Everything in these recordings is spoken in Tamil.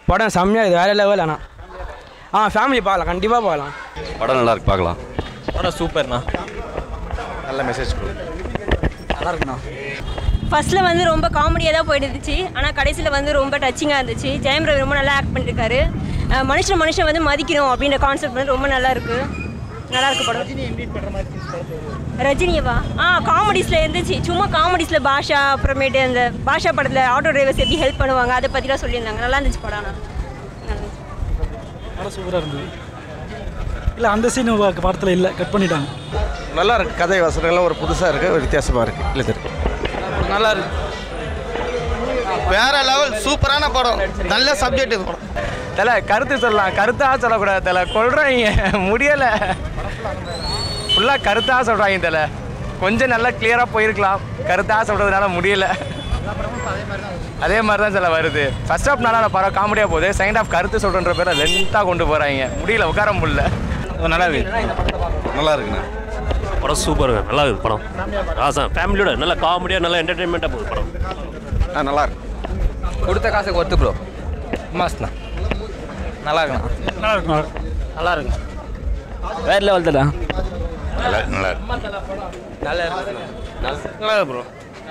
படம் செம்மையாக இது வேற லெவல் ஆனால் ஆ ஃபேமிலி பார்க்கலாம் கண்டிப்பாக பார்க்கலாம் படம் நல்லா இருக்கு பார்க்கலாம் படம் சூப்பர்ண்ணா நல்ல மெசேஜ் நல்லா இருக்குண்ணா ஃபர்ஸ்ட்டில் வந்து ரொம்ப காமெடியாக தான் போயிட்டு இருந்துச்சு ஆனால் கடைசியில் வந்து ரொம்ப டச்சிங்காக இருந்துச்சு ஜெயம் ரவி ரொம்ப நல்லா ஆக்ட் பண்ணியிருக்காரு அஹ் மனுஷன் மனுஷன் வந்து மதிக்கணும் அப்படின்ற கான்செப்ட் வந்து ரொம்ப நல்லா இருக்கு நல்லா இருக்கு படம் ரஜினியவா ஆ காமெடிஸில் இருந்துச்சு சும்மா காமெடிஸில் பாஷா அப்புறமேட்டு அந்த பாஷா படத்தில் ஆட்டோ டிரைவர்ஸ் எப்படி ஹெல்ப் பண்ணுவாங்க அதை பற்றிலாம் சொல்லியிருந்தாங்க நல்லா இருந்துச்சு படம் ஆனால் நல்லா இருந்துச்சு படம் சூப்பராக இருந்தது இல்லை அந்த சீன் படத்தில் இல்லை கட் பண்ணிட்டாங்க நல்லா இருக்கு கதை வசனங்கள்லாம் ஒரு புதுசாக இருக்கு ஒரு வித்தியாசமாக இருக்கு இல்லை இருக்கு நல்லா இருக்கு வேற லெவல் சூப்பரான படம் நல்ல சப்ஜெக்ட் இது படம் தல கருத்து சொல்லலாம் கருத்தாக சொல்லக்கூடாது தல கொள்றாங்க முடியலை ஃபுல்லாக கருத்தாக சொல்கிறாங்க தல கொஞ்சம் நல்லா கிளியராக போயிருக்கலாம் கருத்தாக சொல்கிறதுனால முடியல அதே மாதிரி தான் சில வருது ஃபர்ஸ்ட் ஹாஃப் நல்லா படம் காமெடியாக போகுது செகண்ட் ஹாஃப் கருத்து சொல்கிறன்ற பேரை லென்த்தாக கொண்டு போகிறாங்க முடியல உட்கார முடியல நல்லா இருக்கு நல்லா இருக்குண்ணா படம் சூப்பர் நல்லா இருக்குது படம் ஆசா ஃபேமிலியோட நல்லா காமெடியாக நல்லா என்டர்டெயின்மெண்ட்டாக போகுது படம் ஆ நல்லா இருக்கு கொடுத்த காசுக்கு ஒர்த்து ப்ரோ மாஸ்ண்ணா நல்லா இருக்குண்ணா நல்லா இருக்கும் நல்லா இருக்கு வேற லெவல் தான் நல்லா நல்லா இருக்கு நல்லா இருக்கு நல்லா இருக்கு ப்ரோ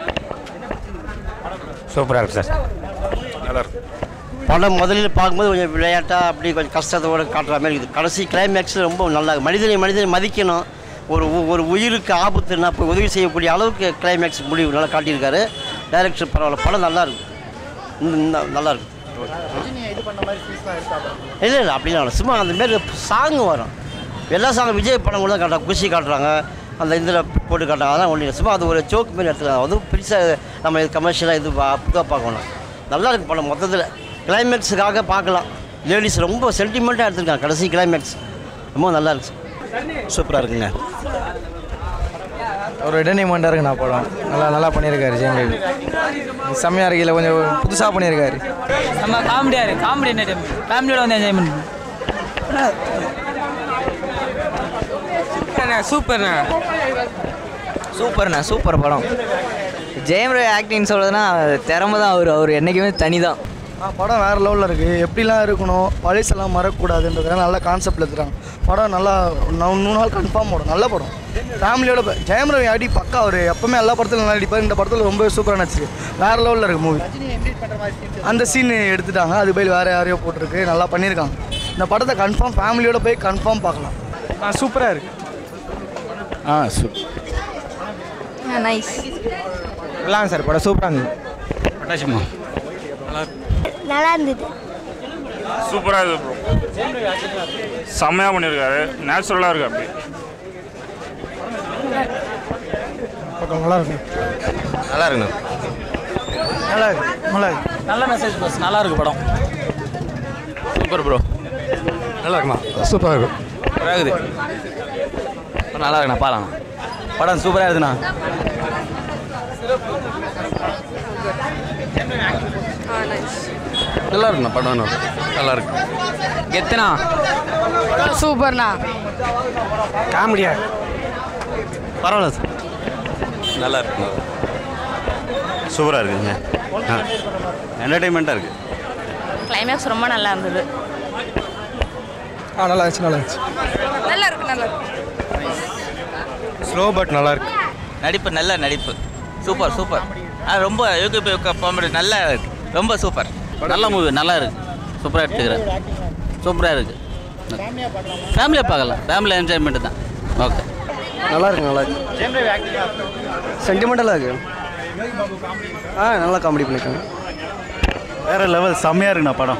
சூப்பராக இருக்கு சார் நல்லா இருக்கு படம் முதலில் பார்க்கும்போது கொஞ்சம் விளையாட்டாக அப்படி கொஞ்சம் கஷ்டத்தோட காட்டுற மாதிரி இருக்குது கடைசி கிளைமேக்ஸில் ரொம்ப நல்லா இருக்கு. மனிதனை மனிதனை மதிக்கணும் ஒரு உ- ஒரு உயிருக்கு ஆபத்துன்னா போய் உதவி செய்யக்கூடிய அளவுக்கு கிளைமேக்ஸ் முடிவு நல்லா காட்டியிருக்காரு டைரக்டர் பரவாயில்ல படம் நல்லா இருக்கு இந்த- இந்த நல்லா இருக்கு இல்லை இல்லை அப்படிலாம் இல்லை சும்மா அந்த மாரி சாங் வரும் எல்லா சாங் விஜய் படம் கூட தான் காட்டுறாங்க குஷி காட்டுறாங்க அந்த இதில் போட்டு காட்டுறாங்க அதான் ஒன்றும் இல்லை சும்மா அது ஒரு ஜோக் மாரி எடுத்துக்கலாம் அதுவும் பெருசாக நம்ம இது கமர்ஷியலாக இது புதாக பார்க்கணும் நல்லா இருக்கு படம் மொத்தத்தில் கிளைமேக்ஸுக்காக பார்க்கலாம் லேடிஸ் ரொம்ப சென்டிமெண்ட்டாக எடுத்திருக்காங்க கடைசி கிளைமேக்ஸ் ரொம்ப நல்லா இருக்கு சூப்பராக இருக்குங்க ஒரு என்டர்டைன்மெண்ட்டாக இருக்குண்ணா படம் நல்லா நல்லா பண்ணியிருக்காரு ஜெயம் ரவி செம்மையாக இருக்கு இல்லை கொஞ்சம் புதுசாக பண்ணியிருக்காரு நம்ம காமெடியாக இருக்குது காமெடி என்டர்டைன்மெண்ட் ஃபேமிலியோட வந்து என்ஜாய்மெண்ட் சூப்பர்ண்ணா சூப்பர்ண்ணா சூப்பர் படம் ஜெயம் ரவி ஆக்டிங் சொல்கிறதுனா திறமை தான் அவர் அவர் என்றைக்குமே தனி தான் ஆ படம் வேறு லெவலில் இருக்குது எப்படிலாம் இருக்கணும் பழசெல்லாம் மறக்கக்கூடாதுன்றதுக்காக நல்ல கான்செப்டில் எடுத்துறாங்க படம் நல்லா நான் மூணு நாள் கன்ஃபார்ம் படம் நல்ல படம் ஃபேமிலியோட ப- ஜெயம் ரவி அடி பக்கா அவர் எப்பவுமே எல்லா படத்துலையும் நல்லா அடிப்பார் இந்த படத்தில் ரொம்ப சூப்பராக நடிச்சிருக்கு வேறு லெவலில் இருக்குது மூவி அந்த சீன் எடுத்துட்டாங்க அது போய் வேறு யாரையோ போட்டிருக்கு நல்லா பண்ணியிருக்காங்க இந்த படத்தை கன்ஃபார்ம் ஃபேமிலியோட போய் கன்ஃபார்ம் பார்க்கலாம் ஆ சூப்பராக இருக்கு ஆ சூப்பர் நைஸ் நல்லாங்க சார் படம் சூப்பராக இருந்தது பட்டாசுமா நல்லா இருந்தது சூப்பராக இருக்குது ப்ரோ செம்மையாக பண்ணியிருக்காரு நேச்சுரலாக இருக்கு அப்படி பக்கம் நல்லா இருக்கு நல்லா இருக்குண்ணா நல்லா இருக்கு நல்லா இருக்கு நல்ல மெசேஜ் பஸ் நல்லா இருக்கு படம் சூப்பர் ப்ரோ நல்லா இருக்குமா சூப்பராக இருக்கும் இருக்குது நல்லா இருக்குண்ணா பாலாம் படம் சூப்பராக இருக்குண்ணா நல்லா இருக்குண்ணா படம் நல்லா இருக்கு கெத்துனா சூப்பர்ண்ணா காமெடியா பரவாயில்ல சார் நல்லா இருக்கு சூப்பராக இருக்குங்க என்டர்டைன்மெண்ட்டாக இருக்குது கிளைமேக்ஸ் ரொம்ப நல்லா இருந்தது ஆ நல்லா இருந்துச்சு நல்லா இருந்துச்சு நல்லா இருக்கு நல்லா இருக்கு ஸ்லோ பட் நல்லா இருக்கு நடிப்பு நல்ல நடிப்பு சூப்பர் சூப்பர் ஆ ரொம்ப யூகே காமெடி நல்லா இருக்கு ரொம்ப சூப்பர் நல்ல மூவி நல்லா இருக்கு சூப்பராக எடுத்துக்கிறேன் சூப்பராக இருக்கு ஃபேமிலியாக பார்க்கலாம் ஃபேமிலி என்ஜாய்மெண்ட் தான் ஓகே நல்லா இருக்கு நல்லா இருக்கு சென்டிமெண்டலாக இருக்கு ஆ நல்லா காமெடி பண்ணியிருக்காங்க வேறு லெவல் செம்மையாக இருக்குண்ணா படம்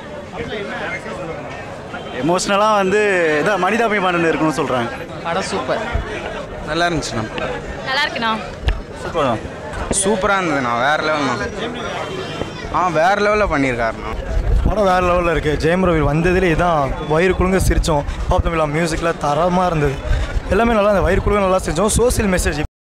எமோஷ்னலாக வந்து இதான் மனிதாபிமானம் இருக்கணும்னு சொல்கிறாங்க படம் சூப்பர் நல்லா இருந்துச்சுண்ணா நல்லா இருக்குண்ணா சூப்பர் தான் சூப்பராக இருந்ததுண்ணா வேறு லெவல்ண்ணா ஆ வேறு லெவலில் பண்ணியிருக்காருண்ணா படம் வேறு லெவலில் இருக்குது ஜெயம் ரவி வந்ததுலே இதான் வயிறு குழுங்க சிரித்தோம் பாப்தமிழா மியூசிக்கில் தரமாக இருந்தது எல்லாமே நல்லா இருந்தது வயிறு குழுங்க நல்லா சிரித்தோம் சோசியல் மெசேஜ்